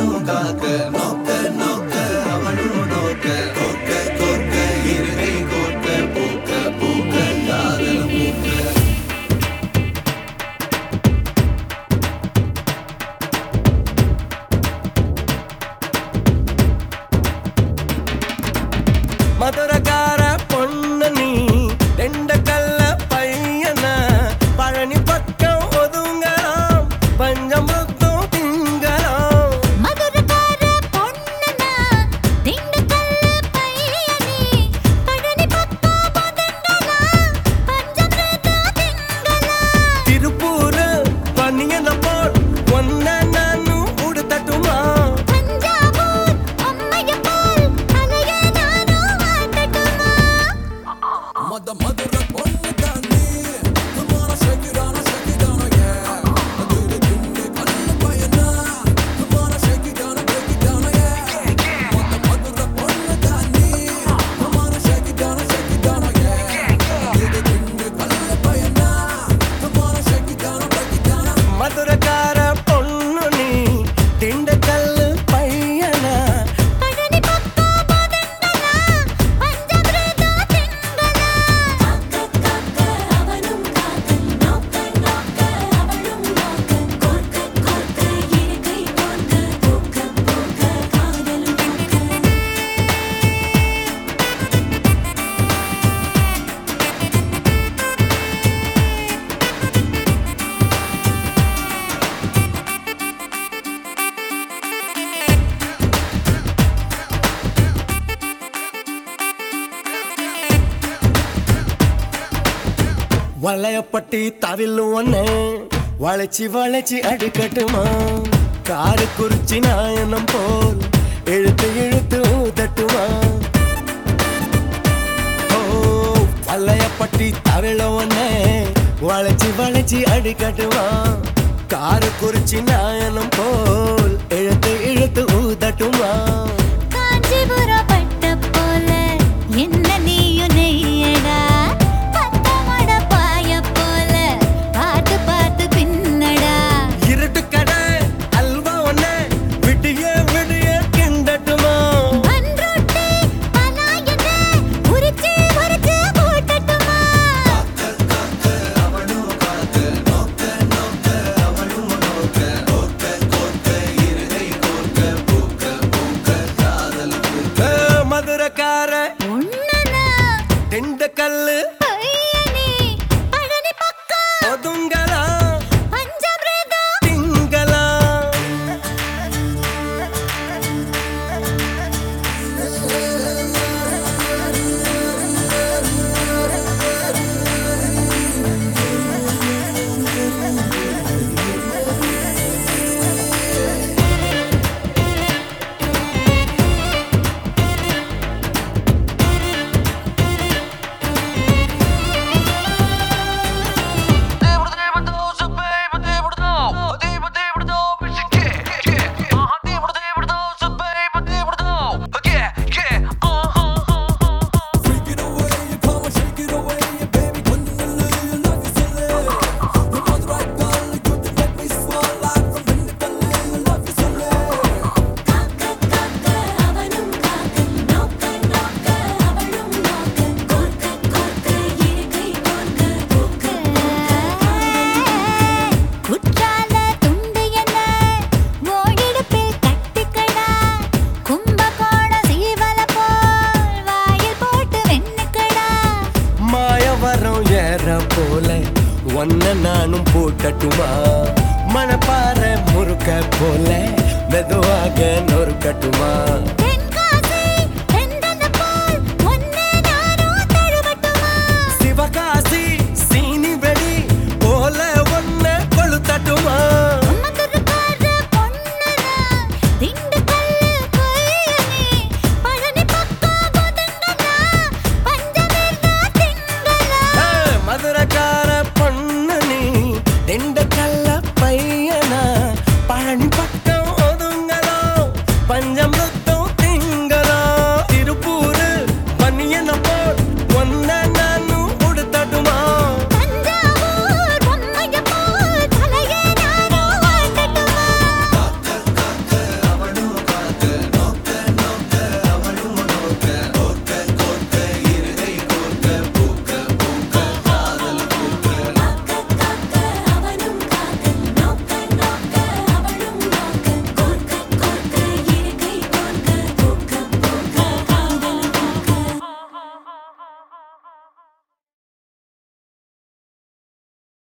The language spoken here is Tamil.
அவனும் காக்க நோக்க நோக்க அவனும் நோக்க கோக்க கோக்க இருகை கோக்க பூக்க பூக்க காதல் பூக்க மதுரக்கார பொண்ணு நீ ரெண்ட கல்ல பையன பழனி பக்கம் ஒதுங்கலாம் பஞ்சம் மொத்தம் திங்கலாம் மதுரக்கார பொண்ணுனா திண்டுக்கல்ல பையனே பழனி பக்கம் பதங்கலா பஞ்சமிரதா திங்களா திருப்பூர் பனியன போல் ஒன்ன நானும் உடுத்தட்டுமா தஞ்சாவூர் அம்மைய போல் அலைய நானும் ஆட்டட்டுமா மத மதுர பொண்ணு தானே துமார ஷகிடான ஷகிடான ஏ அதுல திண்டு கண்ணு பயனா துமார ஷகிடான ஷகிடான ஏ மத மதுர பொண்ணு தானே துமார ஷகிடான ஷகிடான ஏ அதுல திண்டு கண்ணு பயனா துமார ஷகிடான ஷகிடான மதுரக்கார பொண்ணு நீ திண்டுக்கல் பையன பழனி பக்கம் பதங்கலா பஞ்சமிரதா திங்களா காக்க காக்க அவனும் காக்க நோக்க நோக்க அவளும் நோக்க கோர்க்க கோர்க்க இருக்கை கோர்க்க பூக்க பூக்க காதலும் பூக்க வளையப்பட்டி தவில்லு ஒண்ணு வளைச்சி வளைச்சி அடிக்கட்டுமா காரு குறிச்சி நாயனம் போல் இழுத்து இழுத்து ஊதட்டுமா ஓ வளையப்பட்டி தவிழ ஒண்ணு வளைச்சி வளைச்சி அடிக்கட்டுமா காரு குறிச்சி நாயனம் போல் இழுத்து இழுத்து ஊதட்டுமா காஞ்சிபுரம் பட்ட போல என்ன நீயும் நெய்யடா பத்தமட பாய போல பார்த்து பார்த்து பின்னடா இருட்டு கடை அல்வா ஒண்ணு விடிய விடிய கிண்டட்டுமா அன்றொட்டி பலாயன உரிச்சு உரிச்சு போட்டட்டுமா அவனும் காக்க நோக்க நோக்க அவனும் நோக்க கோக்க கோக்க இருகை கோக்க பூக்க பூக்க காதல் பூக்க ஏ, மதுரக்கார உன்னனா திண்டுக்கல்லு பையனே பழனி பக்கம் ஒதுங்கலா பஞ்சமிரதா திங்களா Freak it away, you come and shake it away, yeah, baby. When you lose, you love yourself. You know the right girl, you could make me fall like from Vindicated, you love yourself. காக்க காக்க அவனும் காக்க நோக்க நோக்க அவளும் நோக்க கோர்க்க கோர்க்க இருக்கை கோர்க்க பூக்க குற்றால துண்டு என்ன ஓடிடுப்பில் கட்டிக்கடா கும்பகோண சீவல போல் வாயில் போட்டு வெண்ணுக்கடா மாயவரம் ஏற போல ஒன்ன நானும் போட்டட்டுமா மணப்பாற முறுக்க போல மெதுவாக நொறுக்கட்டுமா தென்காசி தென்றன போல் ஒன்னே நானும் தழுவட்டுமா சிவகாசி